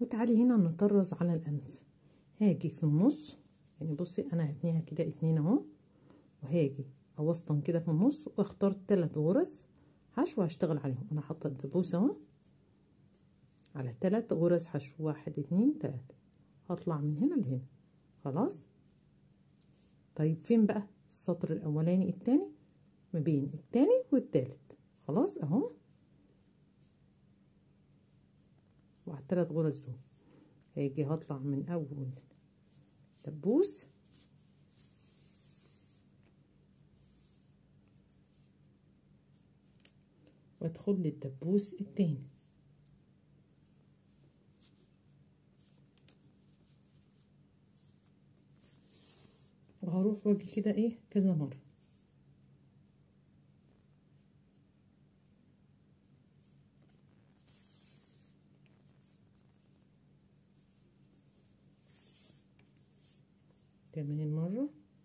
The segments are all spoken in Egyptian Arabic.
وتعالي هنا نطرز على الأنف هاجي في النص يعني بصي أنا هتنيها كده اتنين اهو وهاجي أوسطن كده في النص واختار تلات غرز حشو هشتغل عليهم أنا حاطة الدبوس اهو على تلات غرز حشو واحد اتنين تلاتة هطلع من هنا لهنا خلاص طيب فين بقى السطر الأولاني التاني ما بين التاني والتالت خلاص اهو وعلى التلات غرز دول هيجي هطلع من اول دبوس وادخل للدبوس التاني وهروح واجي كده ايه كذا مره كمان مرة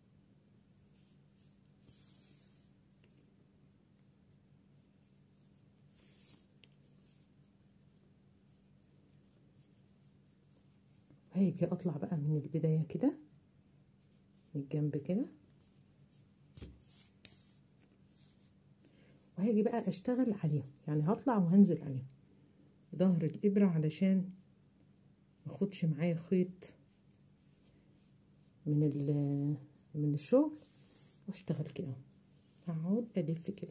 هيجي اطلع بقى من البداية كده من الجنب كده وهاجي بقى اشتغل عليهم يعني هطلع وهنزل عليهم ظهر الابرة علشان ماخدش معايا خيط من من الشغل واشتغل كده هقعد الف كده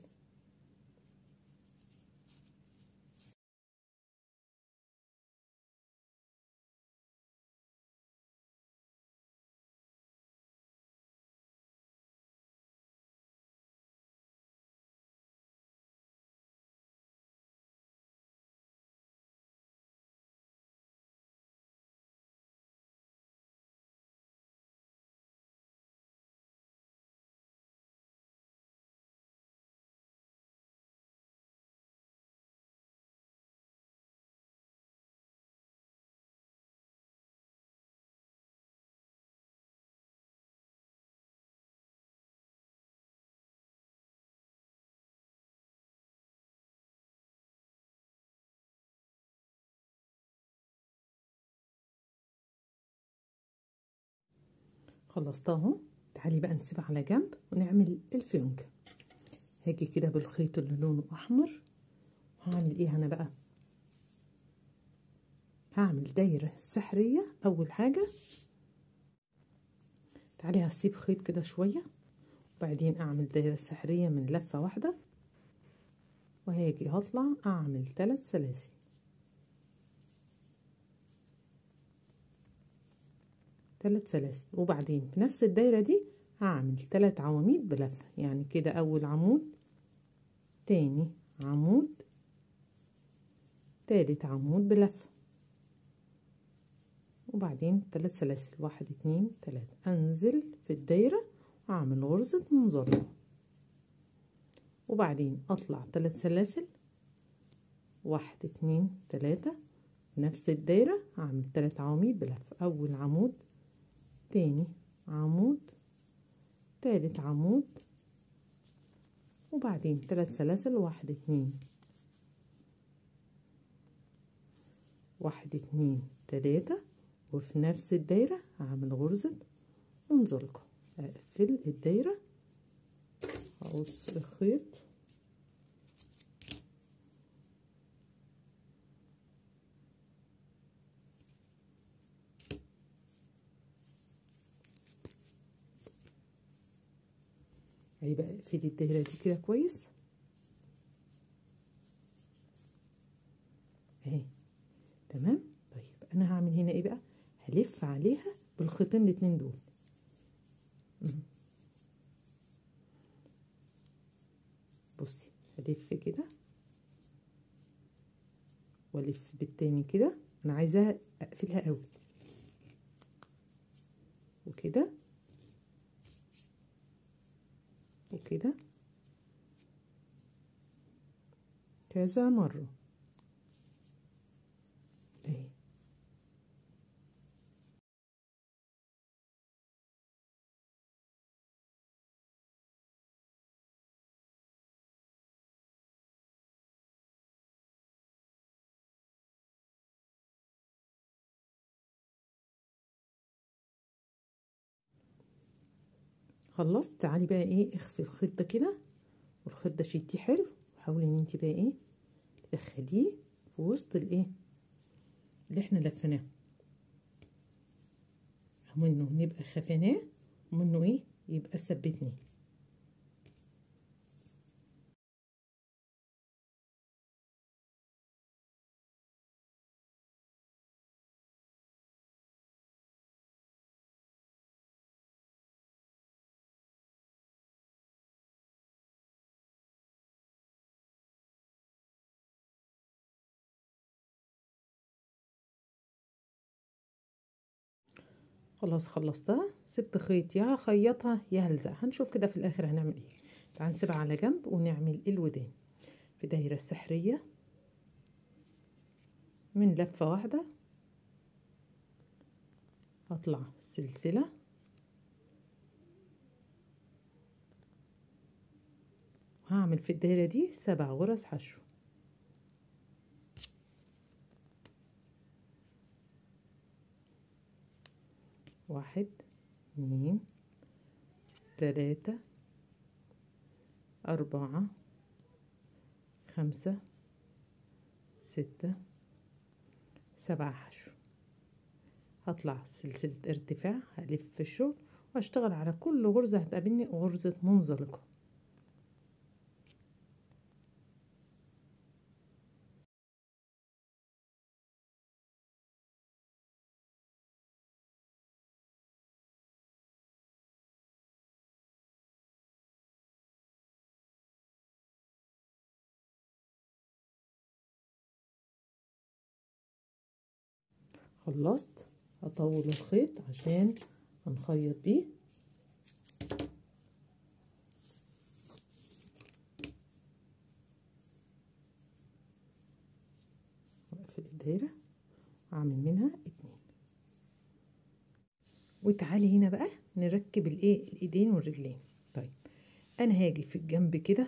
خلصتها اهو تعالي بقى نسيبها على جنب ونعمل الفيونكة هاجي كده بالخيط اللي لونه احمر وهعمل ايه انا بقى هعمل دايرة سحرية اول حاجة تعالي هسيب خيط كده شوية وبعدين اعمل دايرة سحرية من لفة واحدة وهاجي هطلع اعمل ثلاث سلاسل ثلاث سلاسل وبعدين في نفس الدايرة دي هعمل ثلاث عواميد بلفة يعني كده أول عمود تاني عمود تالت عمود بلفة وبعدين ثلاث سلاسل واحد اتنين تلاتة أنزل في الدايرة وأعمل غرزة منزلقة وبعدين أطلع ثلاث سلاسل واحد اتنين تلاتة نفس الدايرة هعمل ثلاث عواميد بلفة أول عمود تاني عمود تالت عمود وبعدين تلات سلاسل واحد اتنين واحد اتنين تلاتة وفي نفس الدايرة هعمل غرزة منزلقة اقفل الدايرة اقص الخيط اهي بقى اقفلي الدايره دي كده كويس اهي تمام طيب انا هعمل هنا ايه بقى هلف عليها بالخيطين الاتنين دول بصي هلف كده والف بالتاني كده انا عايزاها اقفلها قوي وكده وكده كذا مرة اهي خلصت تعالي بقى ايه اخفي الخيط ده كده والخيط ده شديه حلو وحاولي ان انت بقى ايه تدخليه في وسط الايه اللي احنا لفيناه منه نبقى خفيناه ومنه ايه يبقى ثبتني خلاص خلصتها سبت خيط يا هخيطها يا هلزقها هنشوف كده في الاخر هنعمل ايه تعال نسيبها على جنب ونعمل الودان في دايرة سحرية من لفة واحدة هطلع سلسلة وهعمل في الدايرة دي سبع غرز حشو واحد اتنين تلاتة أربعة خمسة ستة سبعة حشو هطلع سلسلة ارتفاع هلف في الشغل واشتغل على كل غرزة هتقابلني غرزة منزلقة خلصت هطول الخيط عشان هنخيط بيه واقفل الدايرة واعمل منها اتنين وتعالي هنا بقى نركب الايه الايدين والرجلين طيب انا هاجي في الجنب كده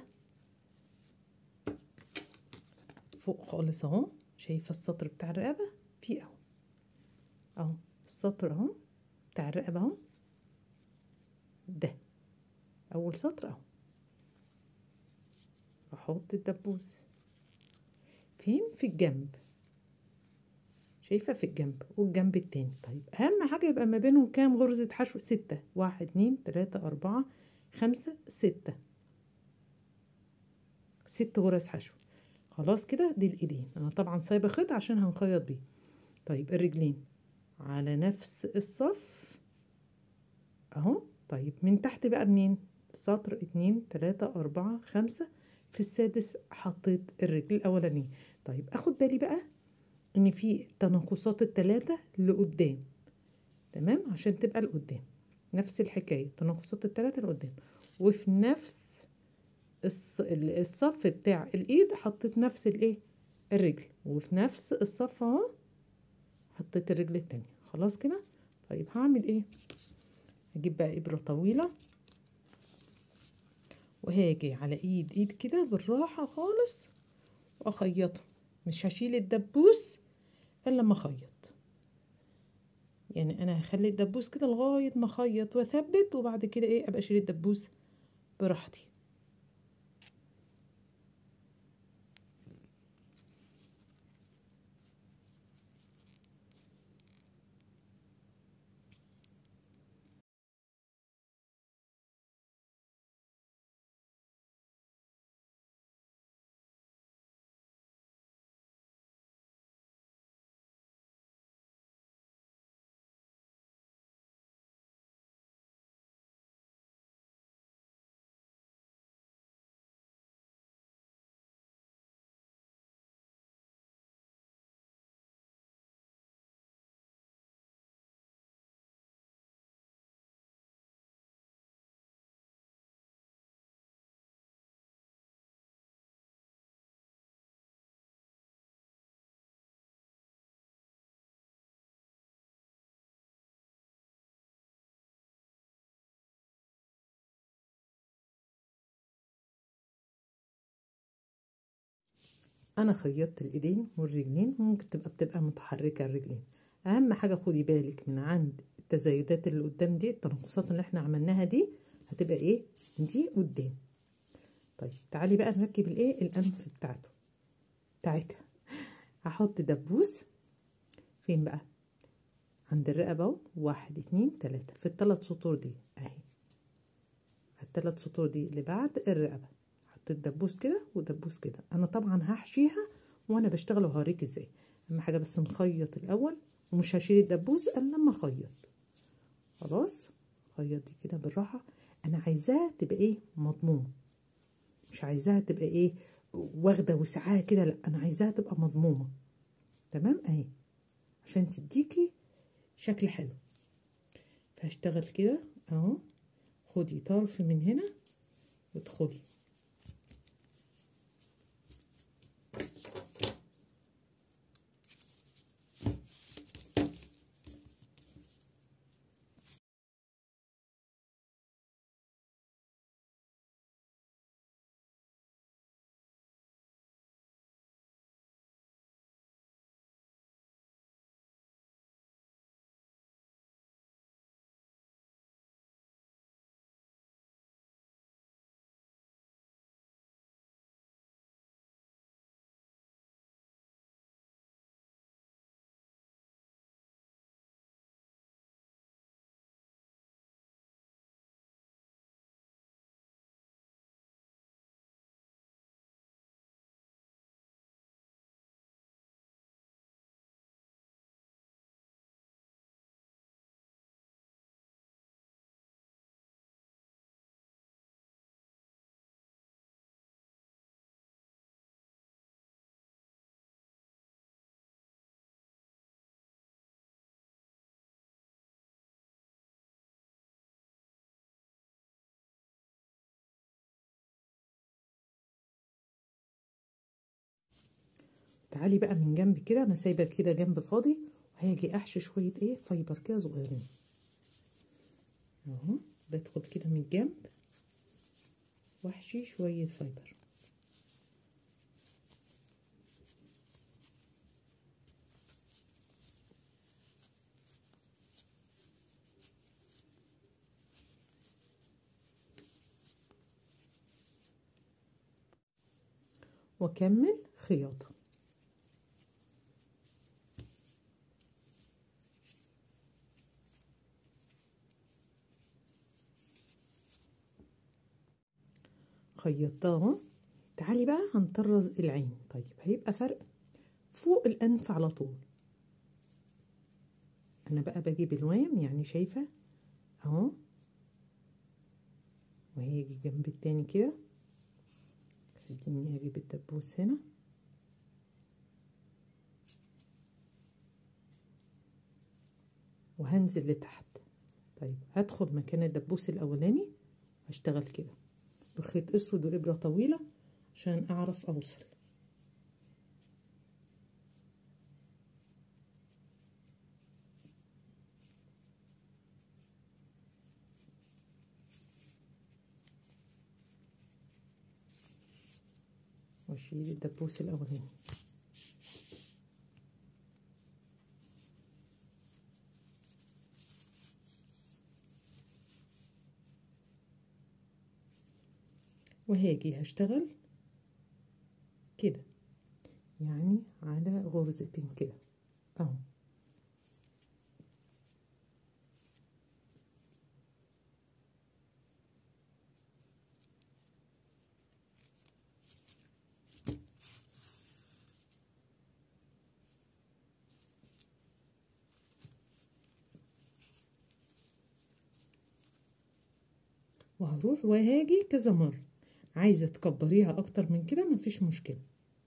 فوق خالص اهو شايفه السطر بتاع الرقبه فيه اهو اهو السطر اهو بتاع الرقبة اهو ده اول سطر اهو احط الدبوس فين في الجنب شايفة في الجنب والجنب التاني طيب اهم حاجة يبقى ما بينهم كام غرزة حشو ستة واحد اتنين تلاتة اربعة خمسة ستة ست غرز حشو خلاص كده دي الايدين انا طبعا سايبة خيط عشان هنخيط بيه طيب الرجلين على نفس الصف اهو طيب من تحت بقى منين سطر اتنين تلاتة اربعة خمسة في السادس حطيت الرجل الاولانية طيب اخد بالي بقى ان في تناقصات التلاتة لقدام تمام عشان تبقى لقدام نفس الحكاية تناقصات التلاتة لقدام وفي نفس الصف بتاع الايد حطيت نفس الايه الرجل وفي نفس الصف اهو حطيت الرجل التانية خلاص كده طيب هعمل ايه هجيب بقى ابرة طويلة وهاجي على ايد ايد كده بالراحة خالص واخيطه مش هشيل الدبوس الا لما اخيط يعني انا هخلي الدبوس كده لغاية ما اخيط واثبت وبعد كده ايه ابقى اشيل الدبوس براحتي انا خيطت الايدين والرجلين ممكن تبقى بتبقى متحركه الرجلين اهم حاجه خدي بالك من عند التزايدات اللي قدام دي التناقصات اللي احنا عملناها دي هتبقى ايه دي قدام طيب تعالي بقى نركب الايه الانف بتاعته بتاعتها هحط دبوس فين بقى عند الرقبة اهو واحد اتنين تلاتة في التلات سطور دي اهي التلات سطور دي اللي بعد الرقبة حطيت دبوس كده ودبوس كده انا طبعا هحشيها وانا بشتغل وهوريك ازاي اهم حاجة بس نخيط الاول ومش هشيل الدبوس الا لما اخيط خلاص خيط دي كده بالراحة انا عايزاها تبقى ايه مضمومة مش عايزاها تبقى ايه واخدة وسعها كده لا انا عايزاها تبقى مضمومة تمام اهي عشان تديكي شكل حلو فهشتغل كده اهو خدي طرف من هنا وادخلي تعالي بقى من جنب كده انا سايبه كده جنب فاضي وهاجي احشي شويه ايه فايبر كده صغيرين اهو بدخل كده من الجنب واحشي شويه فايبر واكمل خياطه خيطتها تعالي بقى هنطرز العين طيب هيبقى فرق فوق الانف على طول انا بقى بجيب الوام يعني شايفه اهو وهيجي جنب التاني كده خليني اجيب الدبوس هنا وهنزل لتحت طيب هدخل مكان الدبوس الاولاني هشتغل كده بخيط اسود وابره طويله عشان اعرف اوصل واشيل الدبوس الاولاني وهاجي هشتغل كده يعني على غرزتين كده اهو وهروح وهاجي كذا مرة عايزة تكبريها أكتر من كده مفيش مشكلة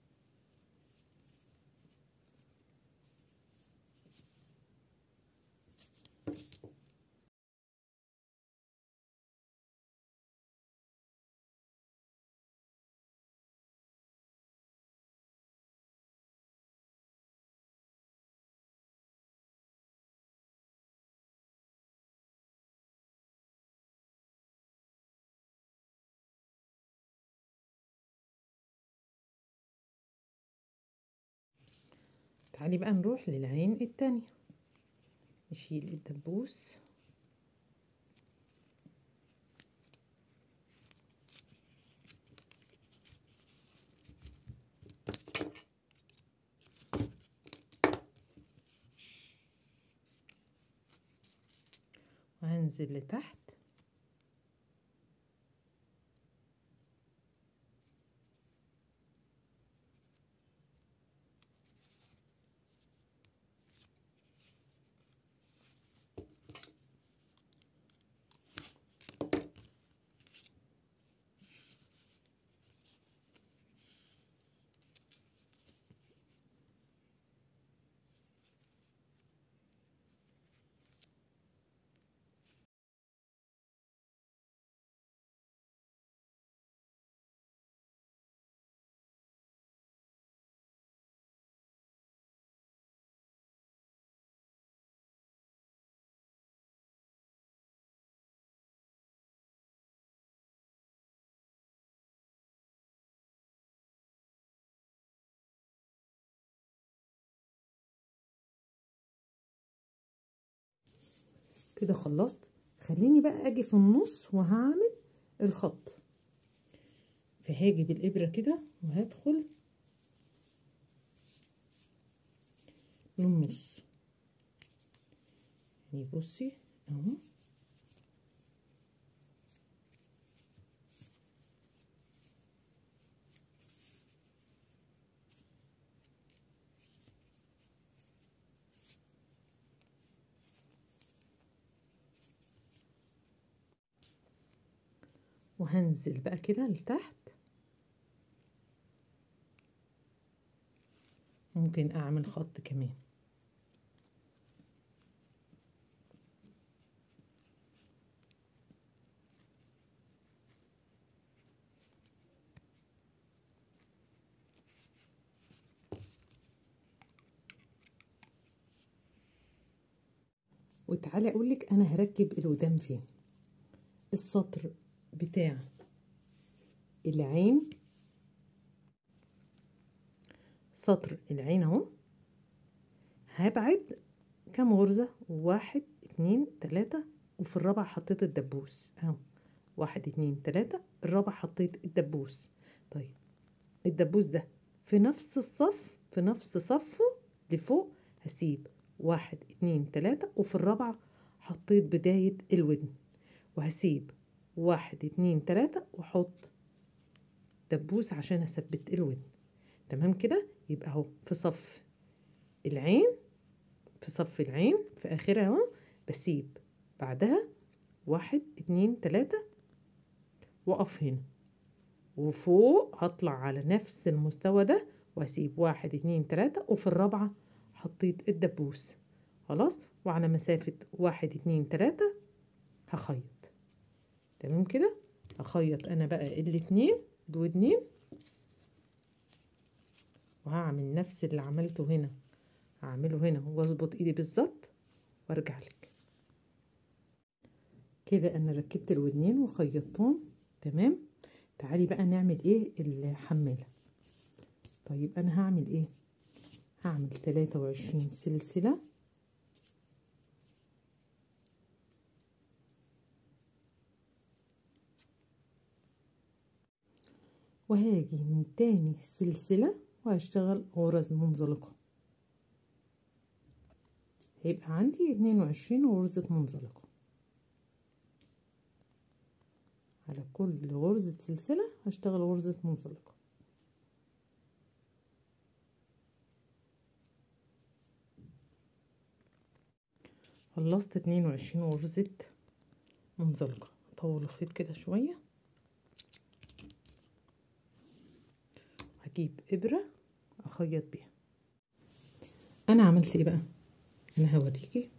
تعالي بقى نروح للعين التانية نشيل الدبوس وهنزل لتحت كده خلصت خليني بقى اجي في النص وهعمل الخط فهاجي بالابره كده وهدخل للنص يعني بصي اهو وهنزل بقى كده لتحت ممكن اعمل خط كمان وتعالى اقولك انا هركب الودان فين السطر بتاع العين سطر العين اهو هبعد كام غرزة واحد اتنين تلاتة وفي الرابع حطيت الدبوس اهو واحد اتنين تلاتة الرابع حطيت الدبوس طيب الدبوس ده في نفس الصف في نفس صفه لفوق هسيب واحد اتنين تلاتة وفي الرابعة حطيت بداية الودن وهسيب واحد اتنين تلاتة واحط دبوس عشان اثبت الودن تمام كده يبقى اهو في صف العين في صف العين في اخرها اهو بسيب بعدها واحد اتنين تلاتة واقف هنا وفوق هطلع على نفس المستوى ده واسيب واحد اتنين تلاتة وفي الرابعة حطيت الدبوس خلاص وعلى مسافة واحد اتنين تلاتة هخيط تمام كده هخيط انا بقى الاتنين الودنين وهعمل نفس اللي عملته هنا هعمله هنا واظبط ايدي بالظبط وارجع لك كده انا ركبت الودنين وخيطتهم تمام تعالي بقى نعمل ايه الحمالة طيب انا هعمل ايه هعمل تلاتة وعشرين سلسلة وهاجي من تاني سلسلة وهشتغل غرز منزلقة هيبقى عندي اتنين وعشرين غرزة منزلقة على كل غرزة سلسلة هشتغل غرزة منزلقة خلصت اتنين وعشرين غرزة منزلقة اطول الخيط كده شوية هجيب ابرة اخيط بيها انا عملت ايه بقى انا هوريكي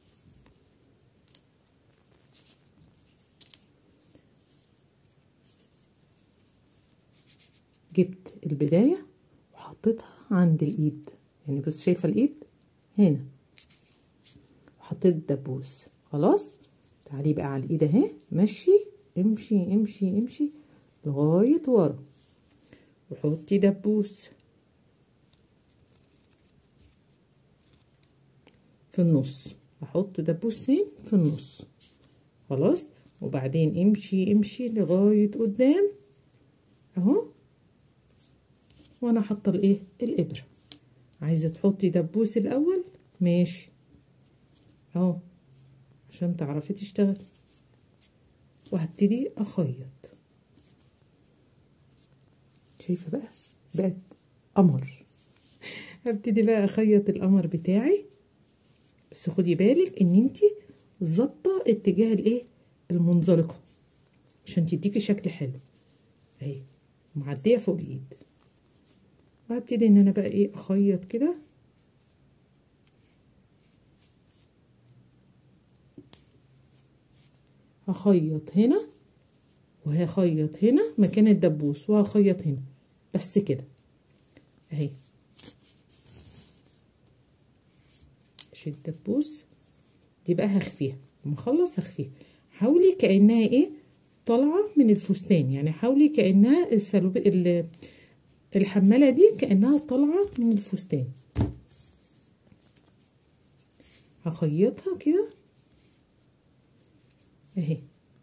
جبت البداية وحطيتها عند الايد يعني بص شايفة الايد هنا وحطيت الدبوس خلاص تعالي بقى على الايد اهي مشي امشي امشي امشي لغاية ورا وحطي دبوس في النص احط دبوس فين في النص خلاص وبعدين امشي امشي لغاية قدام اهو وانا حاطه الايه الابره عايزه تحطي دبوس الاول ماشي اهو عشان تعرفي تشتغل وهبتدي اخيط شايفه بقى بقت قمر هبتدي بقى اخيط القمر بتاعي بس خدي بالك ان انتي ظابطه اتجاه الايه المنزلقه عشان تديكي شكل حلو اهي معديه فوق الايد وهبتدي ان انا بقى ايه اخيط كده هخيط هنا وهخيط هنا مكان الدبوس وهخيط هنا بس كده اهي اشيل الدبوس دي بقى هخفيها لما اخلص هخفيها حاولي كانها ايه طالعه من الفستان يعني حاولي كانها السلوب الحماله دي كانها طالعه من الفستان هخيطها كده اهي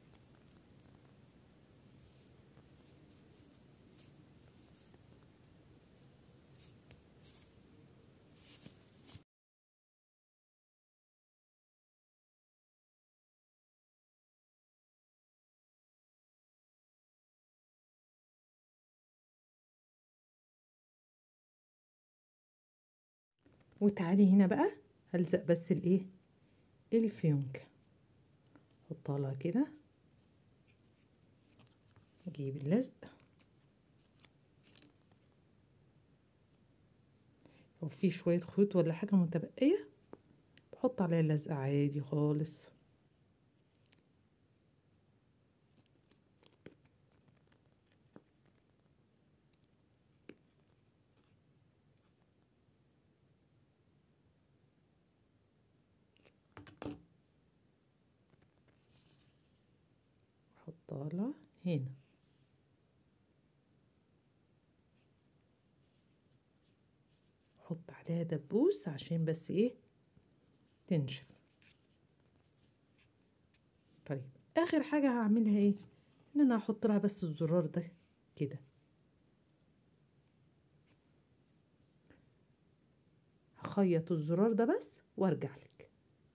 وتعالي هنا بقى هلزق بس الايه الفيونكة احطها لها كده اجيب اللزق لو في شوية خيوط ولا حاجة متبقية بحط عليها اللزقة عادي خالص احطها لها هنا احط عليها دبوس عشان بس ايه تنشف طيب اخر حاجة هعملها ايه ان انا هحط لها بس الزرار ده كده هخيط الزرار ده بس وارجع لك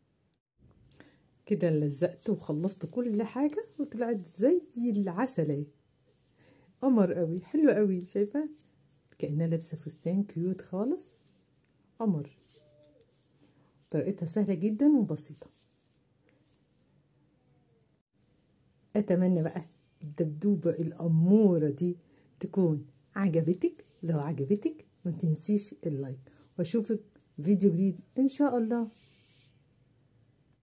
كده لزقت وخلصت كل حاجة وطلعت زي العسل اهي قمر قوي حلو قوي شايفة كأنها لابسة فستان كيوت خالص قمر طريقتها سهلة جدا وبسيطة أتمنى بقى الدبدوبة الأمورة دي تكون عجبتك لو عجبتك ما تنسيش اللايك واشوفك فيديو جديد ان شاء الله